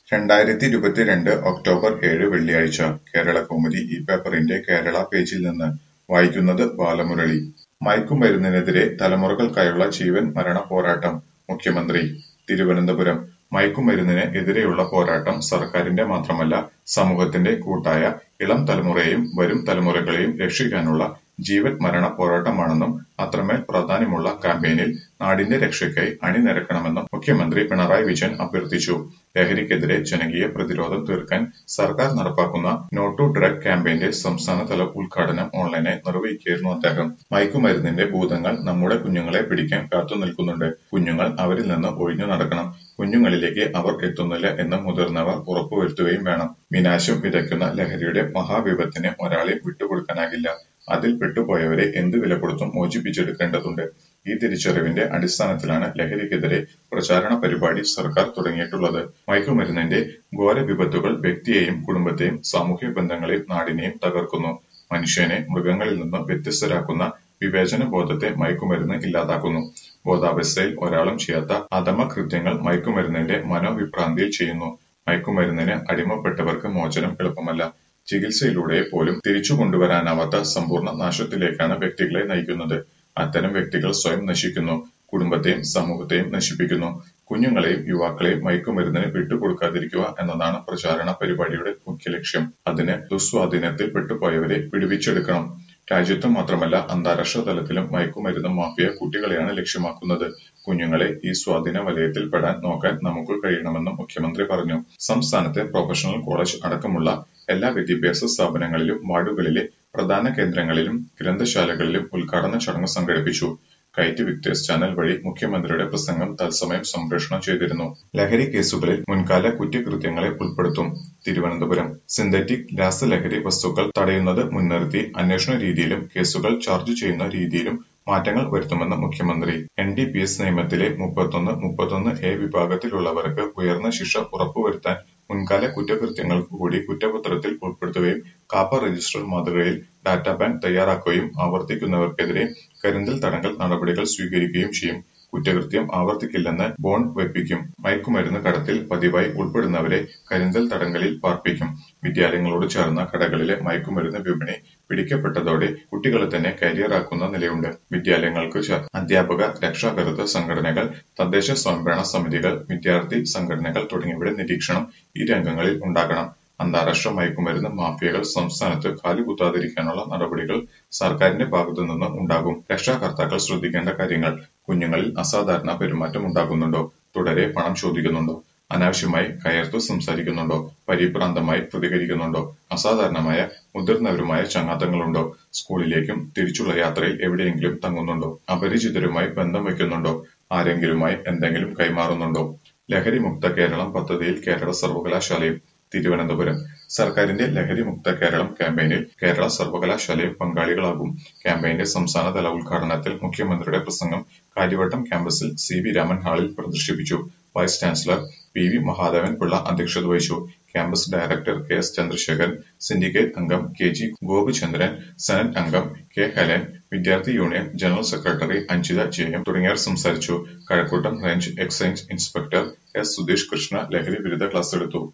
രണ്ടായിരത്തി ഇരുപത്തിരണ്ട് ഒക്ടോബർ ഏഴ് വെള്ളിയാഴ്ച കേരളകൗമുദി ഈ പേപ്പറിന്റെ കേരള പേജിൽ നിന്ന് വായിക്കുന്നത് ബാലമുരളി മയക്കുമരുന്നിനെതിരെ തലമുറകൾക്കായുള്ള ജീവൻ മരണ പോരാട്ടം മുഖ്യമന്ത്രി തിരുവനന്തപുരം മയക്കുമരുന്നിന് എതിരെയുള്ള പോരാട്ടം സർക്കാരിന്റെ മാത്രമല്ല സമൂഹത്തിന്റെ കൂട്ടായ ഇളം തലമുറയെയും വരും തലമുറകളെയും രക്ഷിക്കാനുള്ള ജീവൻ മരണ പോരാട്ടമാണെന്നും അത്രമേൽ പ്രാധാന്യമുള്ള ക്യാമ്പയിനിൽ നാടിന്റെ രക്ഷയ്ക്കായി അണിനിരക്കണമെന്നും മുഖ്യമന്ത്രി പിണറായി വിജയൻ അഭ്യർത്ഥിച്ചു ലഹരിക്കെതിരെ ജനകീയ പ്രതിരോധം തീർക്കാൻ സർക്കാർ നടപ്പാക്കുന്ന നോ ടു ഡ്രഗ് ക്യാമ്പയിന്റെ സംസ്ഥാനതല ഉദ്ഘാടനം ഓൺലൈനായി നിർവഹിക്കുകയായിരുന്നു അദ്ദേഹം മയക്കുമരുന്നിന്റെ ഭൂതങ്ങൾ നമ്മുടെ കുഞ്ഞുങ്ങളെ പിടിക്കാൻ കാത്തുനിൽക്കുന്നുണ്ട് കുഞ്ഞുങ്ങൾ അവരിൽ നിന്ന് ഒഴിഞ്ഞു നടക്കണം കുഞ്ഞുങ്ങളിലേക്ക് അവർ എത്തുന്നില്ല എന്ന് മുതിർന്നവർ ഉറപ്പുവരുത്തുകയും വേണം വിനാശം വിതയ്ക്കുന്ന ലഹരിയുടെ മഹാവിപത്തിന് ഒരാളെ വിട്ടുകൊടുക്കാനാകില്ല അതിൽ പെട്ടുപോയവരെ എന്ത് വില കൊടുത്തും മോചിപ്പിച്ചെടുക്കേണ്ടതുണ്ട് ഈ തിരിച്ചറിവിന്റെ അടിസ്ഥാനത്തിലാണ് ലഹരിക്കെതിരെ പ്രചാരണ പരിപാടി സർക്കാർ തുടങ്ങിയിട്ടുള്ളത് മയക്കുമരുന്നിന്റെ ഘോര വിപത്തുകൾ വ്യക്തിയെയും കുടുംബത്തെയും സാമൂഹ്യ ബന്ധങ്ങളെയും നാടിനെയും തകർക്കുന്നു മനുഷ്യനെ മൃഗങ്ങളിൽ നിന്ന് വ്യത്യസ്തരാക്കുന്ന വിവേചന ബോധത്തെ മയക്കുമരുന്ന് ഇല്ലാതാക്കുന്നു ബോധാവസ്ഥയിൽ ഒരാളും ചെയ്യാത്ത അധമ കൃത്യങ്ങൾ മയക്കുമരുന്നിന്റെ മനോവിഭ്രാന്തിയിൽ ചെയ്യുന്നു മയക്കുമരുന്നിന് അടിമപ്പെട്ടവർക്ക് മോചനം എളുപ്പമല്ല ചികിത്സയിലൂടെ പോലും തിരിച്ചു കൊണ്ടുവരാനാവാത്ത സമ്പൂർണ്ണ നാശത്തിലേക്കാണ് വ്യക്തികളെ നയിക്കുന്നത് അത്തരം വ്യക്തികൾ സ്വയം നശിക്കുന്നു കുടുംബത്തെയും സമൂഹത്തെയും നശിപ്പിക്കുന്നു കുഞ്ഞുങ്ങളെയും യുവാക്കളെയും മയക്കുമരുന്നിന് വിട്ടുകൊടുക്കാതിരിക്കുക എന്നതാണ് പ്രചാരണ പരിപാടിയുടെ മുഖ്യ ലക്ഷ്യം അതിന് ദുസ്വാധീനത്തിൽ പെട്ടുപോയവരെ വിടുവിച്ചെടുക്കണം രാജ്യത്ത് മാത്രമല്ല അന്താരാഷ്ട്ര തലത്തിലും മയക്കുമരുന്ന് മാഫിയ കുട്ടികളെയാണ് ലക്ഷ്യമാക്കുന്നത് കുഞ്ഞുങ്ങളെ ഈ സ്വാധീന വലയത്തിൽ പെടാൻ നോക്കാൻ നമുക്ക് കഴിയണമെന്നും മുഖ്യമന്ത്രി പറഞ്ഞു സംസ്ഥാനത്തെ പ്രൊഫഷണൽ കോളേജ് അടക്കമുള്ള എല്ലാ വിദ്യാഭ്യാസ സ്ഥാപനങ്ങളിലും വാർഡുകളിലെ പ്രധാന കേന്ദ്രങ്ങളിലും ഗ്രന്ഥശാലകളിലും ഉദ്ഘാടന ചടങ്ങ് സംഘടിപ്പിച്ചു കൈറ്റ് വിക്ടേഴ്സ് ചാനൽ വഴി മുഖ്യമന്ത്രിയുടെ പ്രസംഗം തത്സമയം സംപ്രേഷണം ചെയ്തിരുന്നു ലഹരി കേസുകളിൽ മുൻകാല കുറ്റകൃത്യങ്ങളെ ഉൾപ്പെടുത്തും തിരുവനന്തപുരം സിന്തറ്റിക് രാസലഹരി വസ്തുക്കൾ തടയുന്നത് മുൻനിർത്തി അന്വേഷണ രീതിയിലും കേസുകൾ ചാർജ് ചെയ്യുന്ന രീതിയിലും മാറ്റങ്ങൾ വരുത്തുമെന്ന് മുഖ്യമന്ത്രി എൻ ഡി പി എസ് നിയമത്തിലെ മുപ്പത്തൊന്ന് മുപ്പത്തൊന്ന് എ വിഭാഗത്തിലുള്ളവർക്ക് ഉയർന്ന ശിക്ഷ ഉറപ്പുവരുത്താൻ മുൻകാല കുറ്റകൃത്യങ്ങൾക്ക് കൂടി കുറ്റപത്രത്തിൽ ഉൾപ്പെടുത്തുകയും കാപ്പ രജിസ്റ്റർ മാതൃകയിൽ ഡാറ്റാ ബാങ്ക് തയ്യാറാക്കുകയും ആവർത്തിക്കുന്നവർക്കെതിരെ കരിന്തൽ തടങ്കൽ നടപടികൾ സ്വീകരിക്കുകയും ചെയ്യും കുറ്റകൃത്യം ആവർത്തിക്കില്ലെന്ന് ബോണ്ട് വെപ്പിക്കും മയക്കുമരുന്ന് കടത്തിൽ പതിവായി ഉൾപ്പെടുന്നവരെ കരിന്തൽ തടങ്കലിൽ പാർപ്പിക്കും വിദ്യാലയങ്ങളോട് ചേർന്ന കടകളിലെ മയക്കുമരുന്ന് വിപണി പിടിക്കപ്പെട്ടതോടെ കുട്ടികളെ തന്നെ കരിയറാക്കുന്ന നിലയുണ്ട് വിദ്യാലയങ്ങൾക്ക് അധ്യാപക രക്ഷാകർതൃ സംഘടനകൾ തദ്ദേശ സ്വയംഭരണ സമിതികൾ വിദ്യാർത്ഥി സംഘടനകൾ തുടങ്ങിയവരുടെ നിരീക്ഷണം ഈ രംഗങ്ങളിൽ ഉണ്ടാകണം അന്താരാഷ്ട്ര മയക്കുമരുന്ന് മാഫിയകൾ സംസ്ഥാനത്ത് കാലുകുത്താതിരിക്കാനുള്ള നടപടികൾ സർക്കാരിന്റെ ഭാഗത്തു നിന്ന് ഉണ്ടാകും രക്ഷാകർത്താക്കൾ ശ്രദ്ധിക്കേണ്ട കാര്യങ്ങൾ കുഞ്ഞുങ്ങളിൽ അസാധാരണ പെരുമാറ്റം ഉണ്ടാകുന്നുണ്ടോ തുടരെ പണം ചോദിക്കുന്നുണ്ടോ അനാവശ്യമായി കയർത്തു സംസാരിക്കുന്നുണ്ടോ പരിഭ്രാന്തമായി പ്രതികരിക്കുന്നുണ്ടോ അസാധാരണമായ മുതിർന്നവരുമായ ചങ്ങാത്തങ്ങളുണ്ടോ സ്കൂളിലേക്കും തിരിച്ചുള്ള യാത്രയിൽ എവിടെയെങ്കിലും തങ്ങുന്നുണ്ടോ അപരിചിതരുമായി ബന്ധം വയ്ക്കുന്നുണ്ടോ ആരെങ്കിലുമായി എന്തെങ്കിലും കൈമാറുന്നുണ്ടോ ലഹരി മുക്ത കേരളം പദ്ധതിയിൽ കേരള സർവകലാശാലയും തിരുവനന്തപുരം സർക്കാരിന്റെ ലഹരി മുക്ത കേരളം ക്യാമ്പയിനിൽ കേരള സർവകലാശാലയും പങ്കാളികളാകും ക്യാമ്പയിന്റെ സംസ്ഥാനതല ഉദ്ഘാടനത്തിൽ മുഖ്യമന്ത്രിയുടെ പ്രസംഗം കാര്യവട്ടം ക്യാമ്പസിൽ സി വി രാമൻ ഹാളിൽ പ്രദർശിപ്പിച്ചു vice chancellor P V Mahadevan Pillai അധ്യക്ഷത വഹിച്ചു campus director K S Chandrasekharan syndicate അംഗം കെ ജി ഗോപിചന്ദ്രൻ സെനറ്റ് അംഗം കെ ഹെലൻ വിദ്യാർത്ഥി union general secretary Anjitha J M തുടങ്ങിയവർ സംസാരിച്ചു Kazhakkoottam range excise inspector S Sudheesh Krishna ലഹരി വിരുദ്ധ ക്ലാസ് എടുത്തു